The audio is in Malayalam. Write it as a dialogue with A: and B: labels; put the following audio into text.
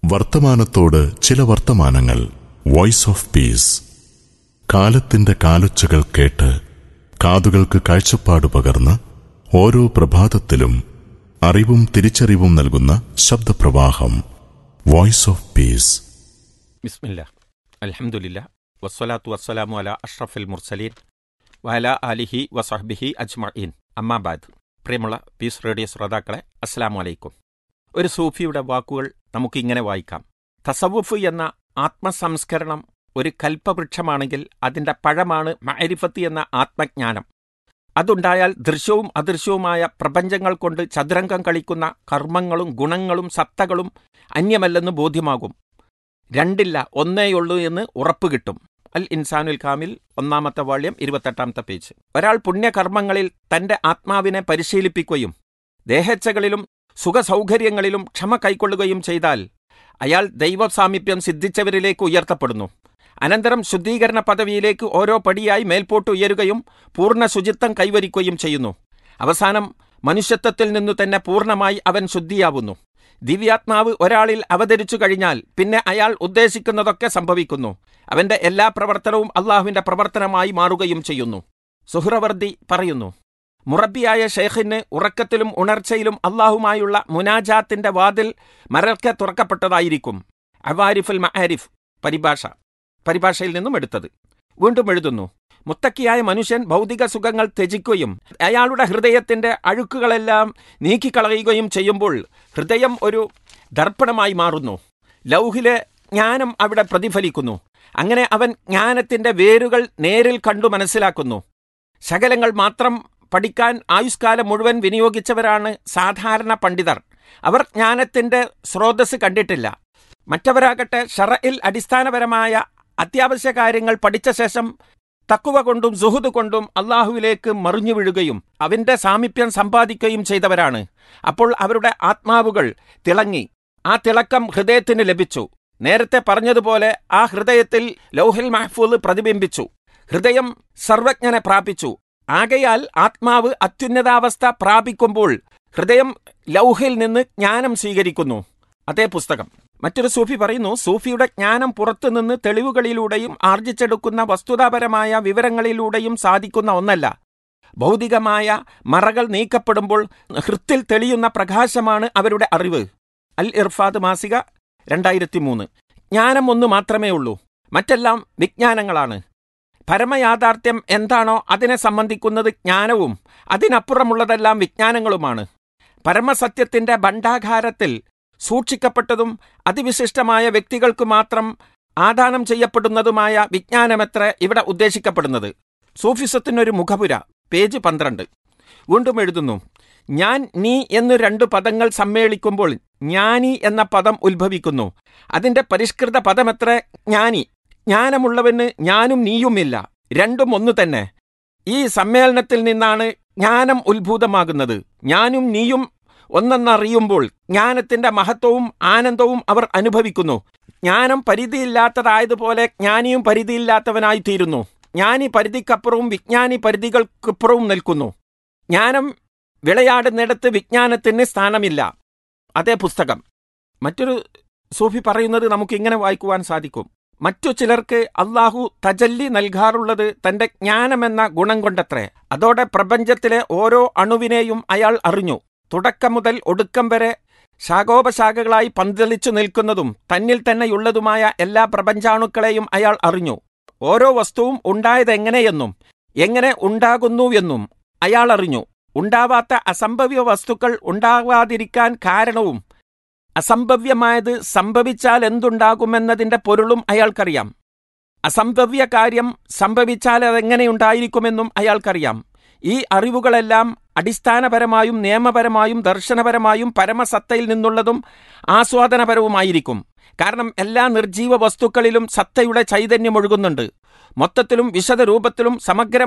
A: വർത്തമാനത്തോട് ചില വർത്തമാനങ്ങൾ വോയിസ് ഓഫ് പീസ് കാലത്തിന്റെ കാലൊച്ചകൾ കേട്ട് കാതുകൾക്ക് കാഴ്ചപ്പാട് പകർന്ന് ഓരോ പ്രഭാതത്തിലും അറിവും തിരിച്ചറിവും നൽകുന്ന ശബ്ദപ്രവാഹം വോയിസ് ഓഫ് പീസ്
B: ബിസ്മില്ല അൽഹംദുലില്ല വസ്സലാത്തു വസ്സലാമു അല അഷ്റഫുൽ മുർസലീൻ വഅല ആലിഹി വസഹ്ബിഹി അജ്മഈൻ അമ്മാബാദ് പ്രിയമുള്ള പീസ് റേഡിയോ ശ്രോതാക്കളെ അസ്സലാമു അലൈക്കും ഒരു സൂഫിയുടെ വാക്കുകൾ നമുക്കിങ്ങനെ വായിക്കാം തസവുഫ് എന്ന ആത്മസംസ്കരണം ഒരു കൽപ്പവൃക്ഷമാണെങ്കിൽ അതിന്റെ പഴമാണ് മഅരിഫത്ത് എന്ന ആത്മജ്ഞാനം അതുണ്ടായാൽ ദൃശ്യവും അദൃശ്യവുമായ പ്രപഞ്ചങ്ങൾ കൊണ്ട് ചതുരംഗം കളിക്കുന്ന കർമ്മങ്ങളും ഗുണങ്ങളും സത്തകളും അന്യമല്ലെന്ന് ബോധ്യമാകും രണ്ടില്ല ഒന്നേയുള്ളൂ എന്ന് ഉറപ്പ് കിട്ടും അൽ ഇൻസാനുൽ കാമിൽ ഒന്നാമത്തെ വാള്യം ഇരുപത്തെട്ടാമത്തെ പേജ് ഒരാൾ പുണ്യകർമ്മങ്ങളിൽ തന്റെ ആത്മാവിനെ പരിശീലിപ്പിക്കുകയും ദേഹേച്ഛകളിലും സുഖസൗകര്യങ്ങളിലും ക്ഷമ കൈക്കൊള്ളുകയും ചെയ്താൽ അയാൾ ദൈവസാമീപ്യം സിദ്ധിച്ചവരിലേക്ക് ഉയർത്തപ്പെടുന്നു അനന്തരം ശുദ്ധീകരണ പദവിയിലേക്ക് ഓരോ പടിയായി മേൽപോട്ട് ഉയരുകയും പൂർണ്ണ ശുചിത്വം കൈവരിക്കുകയും ചെയ്യുന്നു അവസാനം മനുഷ്യത്വത്തിൽ നിന്നു തന്നെ പൂർണ്ണമായി അവൻ ശുദ്ധിയാവുന്നു ദിവ്യാത്മാവ് ഒരാളിൽ അവതരിച്ചു കഴിഞ്ഞാൽ പിന്നെ അയാൾ ഉദ്ദേശിക്കുന്നതൊക്കെ സംഭവിക്കുന്നു അവന്റെ എല്ലാ പ്രവർത്തനവും അള്ളാഹുവിന്റെ പ്രവർത്തനമായി മാറുകയും ചെയ്യുന്നു സുഹ്രവർദി പറയുന്നു മുറബിയായ ഷെയ്ഖിന് ഉറക്കത്തിലും ഉണർച്ചയിലും അള്ളാഹുമായുള്ള മുനാജാത്തിന്റെ വാതിൽ മരൽക്കെ തുറക്കപ്പെട്ടതായിരിക്കും അവാരിഫുൽ മഹാരിഫ് പരിഭാഷ പരിഭാഷയിൽ നിന്നും എടുത്തത് വീണ്ടും എഴുതുന്നു മുത്തക്കിയായ മനുഷ്യൻ ഭൗതിക സുഖങ്ങൾ ത്യജിക്കുകയും അയാളുടെ ഹൃദയത്തിന്റെ അഴുക്കുകളെല്ലാം നീക്കിക്കളയുകയും ചെയ്യുമ്പോൾ ഹൃദയം ഒരു ദർപ്പണമായി മാറുന്നു ലൗഹിലെ ജ്ഞാനം അവിടെ പ്രതിഫലിക്കുന്നു അങ്ങനെ അവൻ ജ്ഞാനത്തിന്റെ വേരുകൾ നേരിൽ കണ്ടു മനസ്സിലാക്കുന്നു ശകലങ്ങൾ മാത്രം പഠിക്കാൻ ആയുഷ്കാലം മുഴുവൻ വിനിയോഗിച്ചവരാണ് സാധാരണ പണ്ഡിതർ അവർ ജ്ഞാനത്തിന്റെ സ്രോതസ് കണ്ടിട്ടില്ല മറ്റവരാകട്ടെ ഷറയിൽ അടിസ്ഥാനപരമായ അത്യാവശ്യ കാര്യങ്ങൾ പഠിച്ച ശേഷം തക്കുവ കൊണ്ടും സുഹുദ് കൊണ്ടും അള്ളാഹുവിലേക്ക് മറിഞ്ഞു വീഴുകയും അവന്റെ സാമീപ്യം സമ്പാദിക്കുകയും ചെയ്തവരാണ് അപ്പോൾ അവരുടെ ആത്മാവുകൾ തിളങ്ങി ആ തിളക്കം ഹൃദയത്തിന് ലഭിച്ചു നേരത്തെ പറഞ്ഞതുപോലെ ആ ഹൃദയത്തിൽ ലൗഹിൽ മഹ്ഫൂദ് പ്രതിബിംബിച്ചു ഹൃദയം സർവജ്ഞനെ പ്രാപിച്ചു ആകയാൽ ആത്മാവ് അത്യുന്നതാവസ്ഥ പ്രാപിക്കുമ്പോൾ ഹൃദയം ലൗഹിൽ നിന്ന് ജ്ഞാനം സ്വീകരിക്കുന്നു അതേ പുസ്തകം മറ്റൊരു സൂഫി പറയുന്നു സൂഫിയുടെ ജ്ഞാനം പുറത്തുനിന്ന് തെളിവുകളിലൂടെയും ആർജിച്ചെടുക്കുന്ന വസ്തുതാപരമായ വിവരങ്ങളിലൂടെയും സാധിക്കുന്ന ഒന്നല്ല ഭൗതികമായ മറകൾ നീക്കപ്പെടുമ്പോൾ ഹൃത്തിൽ തെളിയുന്ന പ്രകാശമാണ് അവരുടെ അറിവ് അൽ ഇർഫാദ് മാസിക രണ്ടായിരത്തി മൂന്ന് ജ്ഞാനം ഒന്ന് മാത്രമേ ഉള്ളൂ മറ്റെല്ലാം വിജ്ഞാനങ്ങളാണ് പരമയാഥാർത്ഥ്യം എന്താണോ അതിനെ സംബന്ധിക്കുന്നത് ജ്ഞാനവും അതിനപ്പുറമുള്ളതെല്ലാം വിജ്ഞാനങ്ങളുമാണ് പരമസത്യത്തിന്റെ ഭണ്ഡാകാരത്തിൽ സൂക്ഷിക്കപ്പെട്ടതും അതിവിശിഷ്ടമായ വ്യക്തികൾക്ക് മാത്രം ആദാനം ചെയ്യപ്പെടുന്നതുമായ വിജ്ഞാനമെത്ര ഇവിടെ ഉദ്ദേശിക്കപ്പെടുന്നത് സൂഫിസത്തിനൊരു മുഖപുര പേജ് പന്ത്രണ്ട് വീണ്ടും എഴുതുന്നു ഞാൻ നീ എന്നു രണ്ടു പദങ്ങൾ സമ്മേളിക്കുമ്പോൾ ജ്ഞാനി എന്ന പദം ഉത്ഭവിക്കുന്നു അതിന്റെ പരിഷ്കൃത പദമെത്ര ജ്ഞാനി ജ്ഞാനമുള്ളവന് ഞാനും നീയുമില്ല രണ്ടും ഒന്നു തന്നെ ഈ സമ്മേളനത്തിൽ നിന്നാണ് ജ്ഞാനം ഉത്ഭൂതമാകുന്നത് ഞാനും നീയും ഒന്നെന്നറിയുമ്പോൾ ജ്ഞാനത്തിന്റെ മഹത്വവും ആനന്ദവും അവർ അനുഭവിക്കുന്നു ജ്ഞാനം പരിധിയില്ലാത്തതായതുപോലെ ജ്ഞാനിയും പരിധിയില്ലാത്തവനായി തീരുന്നു ജ്ഞാനി പരിധിക്കപ്പുറവും വിജ്ഞാനി പരിധികൾക്കപ്പുറവും നിൽക്കുന്നു ജ്ഞാനം വിളയാടുന്നിടത്ത് വിജ്ഞാനത്തിന് സ്ഥാനമില്ല അതേ പുസ്തകം മറ്റൊരു സൂഫി പറയുന്നത് നമുക്ക് ഇങ്ങനെ വായിക്കുവാൻ സാധിക്കും മറ്റു ചിലർക്ക് അള്ളാഹു തജല്ലി നൽകാറുള്ളത് തന്റെ ജ്ഞാനമെന്ന ഗുണം കൊണ്ടത്രേ അതോടെ പ്രപഞ്ചത്തിലെ ഓരോ അണുവിനെയും അയാൾ അറിഞ്ഞു തുടക്കം മുതൽ ഒടുക്കം വരെ ശാഖോപശാഖകളായി പന്തലിച്ചു നിൽക്കുന്നതും തന്നിൽ തന്നെയുള്ളതുമായ എല്ലാ പ്രപഞ്ചാണുക്കളെയും അയാൾ അറിഞ്ഞു ഓരോ വസ്തുവും ഉണ്ടായതെങ്ങനെയെന്നും എങ്ങനെ ഉണ്ടാകുന്നുവെന്നും അയാൾ അറിഞ്ഞു ഉണ്ടാവാത്ത അസംഭവ്യ വസ്തുക്കൾ ഉണ്ടാകാതിരിക്കാൻ കാരണവും അസംഭവ്യമായത് സംഭവിച്ചാൽ എന്തുണ്ടാകുമെന്നതിന്റെ പൊരുളും അയാൾക്കറിയാം അസംഭവ്യ കാര്യം സംഭവിച്ചാൽ അതെങ്ങനെയുണ്ടായിരിക്കുമെന്നും അയാൾക്കറിയാം ഈ അറിവുകളെല്ലാം അടിസ്ഥാനപരമായും നിയമപരമായും ദർശനപരമായും പരമസത്തയിൽ നിന്നുള്ളതും ആസ്വാദനപരവുമായിരിക്കും കാരണം എല്ലാ നിർജീവ വസ്തുക്കളിലും സത്തയുടെ ചൈതന്യം ഒഴുകുന്നുണ്ട് മൊത്തത്തിലും വിശദ രൂപത്തിലും സമഗ്ര